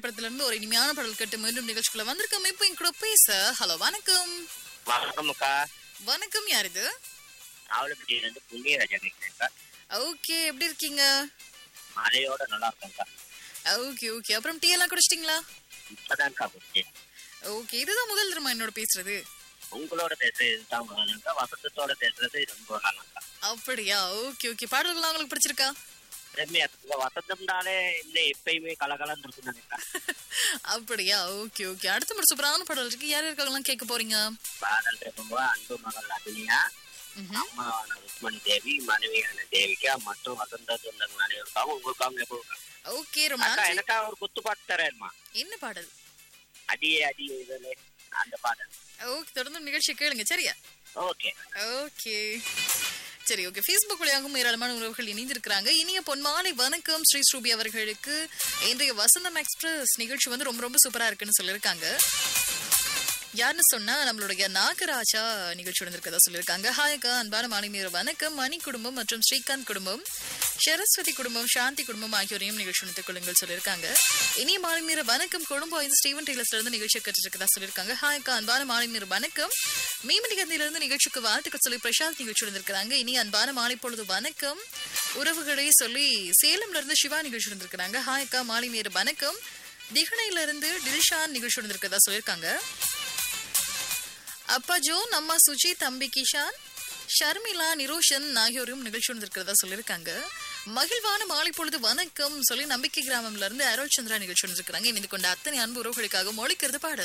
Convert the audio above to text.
திரைப்படத்துல இருந்து ஒரு இனிமையான பாடல் கேட்டு மீண்டும் நிகழ்ச்சிக்குள்ள வந்திருக்கோம் இப்போ என் கூட பேச ஹலோ வணக்கம் வணக்கம் அக்கா வணக்கம் யார் இது ஆவலப்பட்டியிலிருந்து புண்ணியராஜா கேட்குறேன்க்கா ஓகே எப்படி இருக்கீங்க மழையோட நல்லா இருக்கேன்க்கா ஓகே ஓகே அப்புறம் டீ எல்லாம் குடிச்சிட்டீங்களா இப்பதான்க்கா குடிச்சேன் ஓகே இதுதான் முதல் தரமா என்னோட பேசுறது உங்களோட பேசுறது இதுதான் முதலுக்கா வசந்தத்தோட பேசுறது ரொம்ப நல்லாக்கா அப்படியா ஓகே ஓகே பாடல்கள்லாம் உங்களுக்கு பிடிச்சிருக்கா ரம்யா இந்த வசந்தம்னாலே இல்லை எப்பயுமே கலகலன்னு இருக்குன்னு நினைக்கிறேன் அப்படியா ஓகே ஓகே அடுத்த ஒரு சூப்பரான பாடல் இருக்கு யார் இருக்காங்கலாம் கேட்க போறீங்க பாடல் இருக்கும்போது அன்பு மகள் அபினியா ம்ஹும். அம்மாவான ருக்மணி தேவி மனைவியான தேவிகா மற்றும் வசந்த சொந்தங்கள் அனைவருக்காக உங்களுக்காக எப்போ ஓகே ரொம்ப அக்கா நன்றி எனக்கா ஒரு குத்து பாட்டு தரேன்மா என்ன பாடல் அடியே அடியே இதழே அந்த பாடல் ஓகே தொடர்ந்து நிகழ்ச்சி கேளுங்க சரியா ஓகே ஓகே சரி ஓகே ஃபேஸ்புக் வழியாகவும் ஏராளமான உறவுகள் இணைந்திருக்கிறாங்க இனிய பொன்மாலை வணக்கம் ஸ்ரீ ஸ்ரூபி அவர்களுக்கு இன்றைய வசந்தம் எக்ஸ்பிரஸ் நிகழ்ச்சி வந்து ரொம்ப ரொம்ப சூப்பரா இருக்குன்னு சொல்லியிருக்காங்க யாருன்னு சொன்னா நம்மளுடைய நாகராஜா நிகழ்ச்சி வந்திருக்கதா சொல்லியிருக்காங்க ஹாயக்கா அன்பான மாநில வணக்கம் மணி குடும்பம் மற்றும் ஸ்ரீகாந்த் குடும்பம் சரஸ்வதி குடும்பம் சாந்தி குடும்பம் ஆகியோரையும் நிகழ்ச்சி நடத்திக் கொள்ளுங்கள் சொல்லியிருக்காங்க இனிய மாநில வணக்கம் குடும்பம் ஐந்து ஸ்டீவன் டெய்லர்ஸ்ல இருந்து நிகழ்ச்சி கற்றுருக்கதா சொல்லியிருக்காங்க ஹாய்க்கா அன்பான மாநில வணக்கம் மீமணிகந்தில இருந்து நிகழ்ச்சிக்கு வாழ்த்துக்கள் சொல்லி பிரசாந்த் நிகழ்ச்சி வந்திருக்கிறாங்க இனி அன்பான மாலை பொழுது வணக்கம் உறவுகளை சொல்லி சேலம்ல இருந்து சிவா நிகழ்ச்சி வந்திருக்கிறாங்க ஹாய்க்கா மாலை நேர வணக்கம் திகனையில இருந்து டில்ஷான் நிகழ்ச்சி வந்திருக்கதா சொல்லியிருக்காங்க அப்பா ஜோன் அம்மா சுஜி தம்பி கிஷான் ஷர்மிளா நிரோஷன் ஆகியோரும் நிகழ்ச்சி வந்திருக்கிறதா சொல்லியிருக்காங்க மகிழ்வான மாலை பொழுது வணக்கம் சொல்லி நம்பிக்கை கிராமம்ல இருந்து அருள் சந்திரா நிகழ்ச்சி வந்திருக்கிறாங்க இணைந்து கொண்ட அத்தனை அன்பு உறவுகளுக்காக மொழிக்கிறது பாடல்